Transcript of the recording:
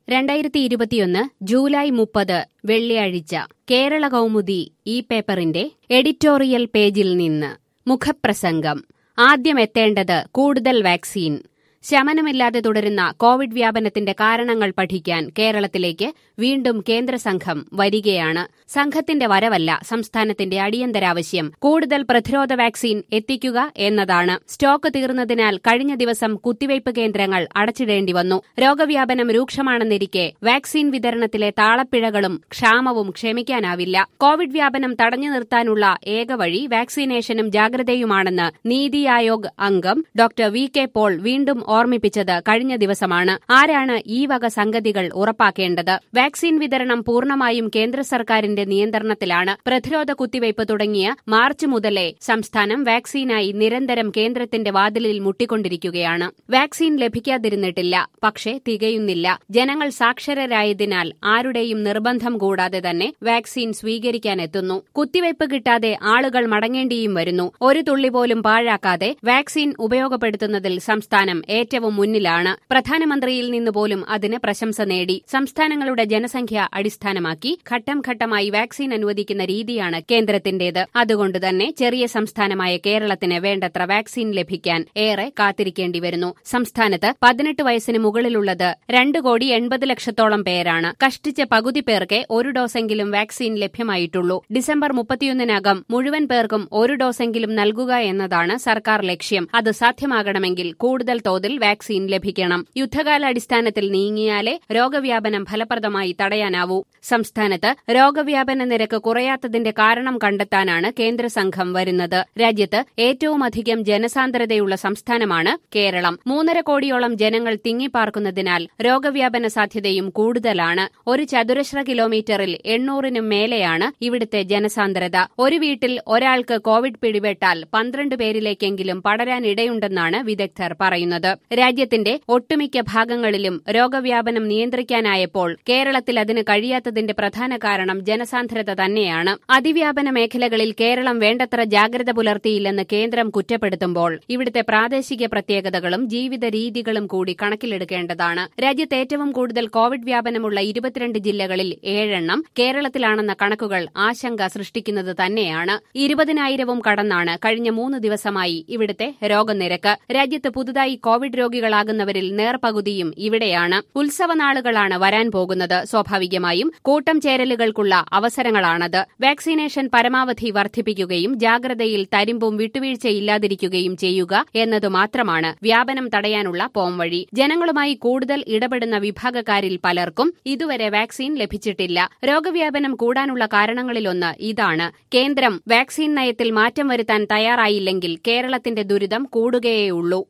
രണ്ടായിരത്തി ഇരുപത്തിയൊന്ന് ജൂലൈ മുപ്പത് വെള്ളിയാഴ്ച കേരള കൗമുദി ഈ പേപ്പറിന്റെ എഡിറ്റോറിയൽ പേജിൽ നിന്ന് മുഖപ്രസംഗം ആദ്യം എത്തേണ്ടത് കൂടുതൽ വാക്സിൻ ശമനമില്ലാതെ തുടരുന്ന കോവിഡ് വ്യാപനത്തിന്റെ കാരണങ്ങൾ പഠിക്കാൻ കേരളത്തിലേക്ക് വീണ്ടും കേന്ദ്ര സംഘം വരികയാണ് സംഘത്തിന്റെ വരവല്ല സംസ്ഥാനത്തിന്റെ അടിയന്തരാവശ്യം കൂടുതൽ പ്രതിരോധ വാക്സിൻ എത്തിക്കുക എന്നതാണ് സ്റ്റോക്ക് തീർന്നതിനാൽ കഴിഞ്ഞ ദിവസം കുത്തിവയ്പ് കേന്ദ്രങ്ങൾ അടച്ചിടേണ്ടി വന്നു രോഗവ്യാപനം രൂക്ഷമാണെന്നിരിക്കെ വാക്സിൻ വിതരണത്തിലെ താളപ്പിഴകളും ക്ഷാമവും ക്ഷമിക്കാനാവില്ല കോവിഡ് വ്യാപനം തടഞ്ഞു നിർത്താനുള്ള ഏക വഴി വാക്സിനേഷനും ജാഗ്രതയുമാണെന്ന് നീതി ആയോഗ് അംഗം ഡോക്ടർ വി കെ പോൾ വീണ്ടും ഓർമ്മിപ്പിച്ചത് കഴിഞ്ഞ ദിവസമാണ് ആരാണ് ഈ വക സംഗതികൾ ഉറപ്പാക്കേണ്ടത് വാക്സിൻ വിതരണം പൂർണ്ണമായും കേന്ദ്ര സർക്കാരിന്റെ നിയന്ത്രണത്തിലാണ് പ്രതിരോധ കുത്തിവയ്പ് തുടങ്ങിയ മാർച്ച് മുതലേ സംസ്ഥാനം വാക്സിനായി നിരന്തരം കേന്ദ്രത്തിന്റെ വാതിലിൽ മുട്ടിക്കൊണ്ടിരിക്കുകയാണ് വാക്സിൻ ലഭിക്കാതിരുന്നിട്ടില്ല പക്ഷേ തികയുന്നില്ല ജനങ്ങൾ സാക്ഷരരായതിനാൽ ആരുടെയും നിർബന്ധം കൂടാതെ തന്നെ വാക്സിൻ സ്വീകരിക്കാനെത്തുന്നു കുത്തിവയ്പ് കിട്ടാതെ ആളുകൾ മടങ്ങേണ്ടിയും വരുന്നു ഒരു തുള്ളി പോലും പാഴാക്കാതെ വാക്സിൻ ഉപയോഗപ്പെടുത്തുന്നതിൽ സംസ്ഥാനം ഏറ്റവും മുന്നിലാണ് പ്രധാനമന്ത്രിയിൽ നിന്ന് പോലും അതിന് പ്രശംസ നേടി സംസ്ഥാനങ്ങളുടെ ജനസംഖ്യ അടിസ്ഥാനമാക്കി ഘട്ടം ഘട്ടമായി വാക്സിൻ അനുവദിക്കുന്ന രീതിയാണ് കേന്ദ്രത്തിന്റേത് അതുകൊണ്ട് തന്നെ ചെറിയ സംസ്ഥാനമായ കേരളത്തിന് വേണ്ടത്ര വാക്സിൻ ലഭിക്കാൻ ഏറെ കാത്തിരിക്കേണ്ടി വരുന്നു സംസ്ഥാനത്ത് പതിനെട്ട് വയസ്സിന് മുകളിലുള്ളത് രണ്ട് കോടി എൺപത് ലക്ഷത്തോളം പേരാണ് കഷ്ടിച്ച പകുതി പേർക്ക് ഒരു ഡോസെങ്കിലും വാക്സിൻ ലഭ്യമായിട്ടുള്ളൂ ഡിസംബർ മുപ്പത്തിയൊന്നിനകം മുഴുവൻ പേർക്കും ഒരു ഡോസെങ്കിലും നൽകുക എന്നതാണ് സർക്കാർ ലക്ഷ്യം അത് സാധ്യമാകണമെങ്കിൽ കൂടുതൽ തോതിൽ വാക്സിൻ ലഭിക്കണം യുദ്ധകാലാടിസ്ഥാനത്തിൽ നീങ്ങിയാലേ രോഗവ്യാപനം ഫലപ്രദമായി തടയാനാവൂ സംസ്ഥാനത്ത് രോഗവ്യാപന നിരക്ക് കുറയാത്തതിന്റെ കാരണം കണ്ടെത്താനാണ് കേന്ദ്ര സംഘം വരുന്നത് രാജ്യത്ത് ഏറ്റവുമധികം ജനസാന്ദ്രതയുള്ള സംസ്ഥാനമാണ് കേരളം മൂന്നര കോടിയോളം ജനങ്ങൾ തിങ്ങിപ്പാർക്കുന്നതിനാൽ രോഗവ്യാപന സാധ്യതയും കൂടുതലാണ് ഒരു ചതുരശ്ര കിലോമീറ്ററിൽ എണ്ണൂറിനും മേലെയാണ് ഇവിടുത്തെ ജനസാന്ദ്രത ഒരു വീട്ടിൽ ഒരാൾക്ക് കോവിഡ് പിടിപെട്ടാൽ പന്ത്രണ്ട് പേരിലേക്കെങ്കിലും പടരാനിടയുണ്ടെന്നാണ് വിദഗ്ധർ പറയുന്നത് രാജ്യത്തിന്റെ ഒട്ടുമിക്ക ഭാഗങ്ങളിലും രോഗവ്യാപനം നിയന്ത്രിക്കാനായപ്പോൾ കേരളത്തിൽ അതിന് കഴിയാത്തതിന്റെ പ്രധാന കാരണം ജനസാന്ദ്രത തന്നെയാണ് അതിവ്യാപന മേഖലകളിൽ കേരളം വേണ്ടത്ര ജാഗ്രത പുലർത്തിയില്ലെന്ന് കേന്ദ്രം കുറ്റപ്പെടുത്തുമ്പോൾ ഇവിടുത്തെ പ്രാദേശിക പ്രത്യേകതകളും ജീവിത രീതികളും കൂടി കണക്കിലെടുക്കേണ്ടതാണ് രാജ്യത്ത് ഏറ്റവും കൂടുതൽ കോവിഡ് വ്യാപനമുള്ള ഇരുപത്തിരണ്ട് ജില്ലകളിൽ ഏഴെണ്ണം കേരളത്തിലാണെന്ന കണക്കുകൾ ആശങ്ക സൃഷ്ടിക്കുന്നത് തന്നെയാണ് ഇരുപതിനായിരവും കടന്നാണ് കഴിഞ്ഞ മൂന്ന് ദിവസമായി ഇവിടുത്തെ രോഗനിരക്ക് രാജ്യത്ത് പുതുതായി കോവിഡ് രോഗികളാകുന്നവരിൽ നേർപകുതിയും ഇവിടെയാണ് ഉത്സവനാളുകളാണ് വരാൻ പോകുന്നത് സ്വാഭാവികമായും കൂട്ടം ചേരലുകൾക്കുള്ള അവസരങ്ങളാണത് വാക്സിനേഷൻ പരമാവധി വർദ്ധിപ്പിക്കുകയും ജാഗ്രതയിൽ തരിമ്പും വിട്ടുവീഴ്ചയില്ലാതിരിക്കുകയും ചെയ്യുക എന്നതു മാത്രമാണ് വ്യാപനം തടയാനുള്ള പോംവഴി ജനങ്ങളുമായി കൂടുതൽ ഇടപെടുന്ന വിഭാഗക്കാരിൽ പലർക്കും ഇതുവരെ വാക്സിൻ ലഭിച്ചിട്ടില്ല രോഗവ്യാപനം കൂടാനുള്ള കാരണങ്ങളിലൊന്ന് ഇതാണ് കേന്ദ്രം വാക്സിൻ നയത്തിൽ മാറ്റം വരുത്താൻ തയ്യാറായില്ലെങ്കിൽ കേരളത്തിന്റെ ദുരിതം കൂടുകയേയുള്ളൂ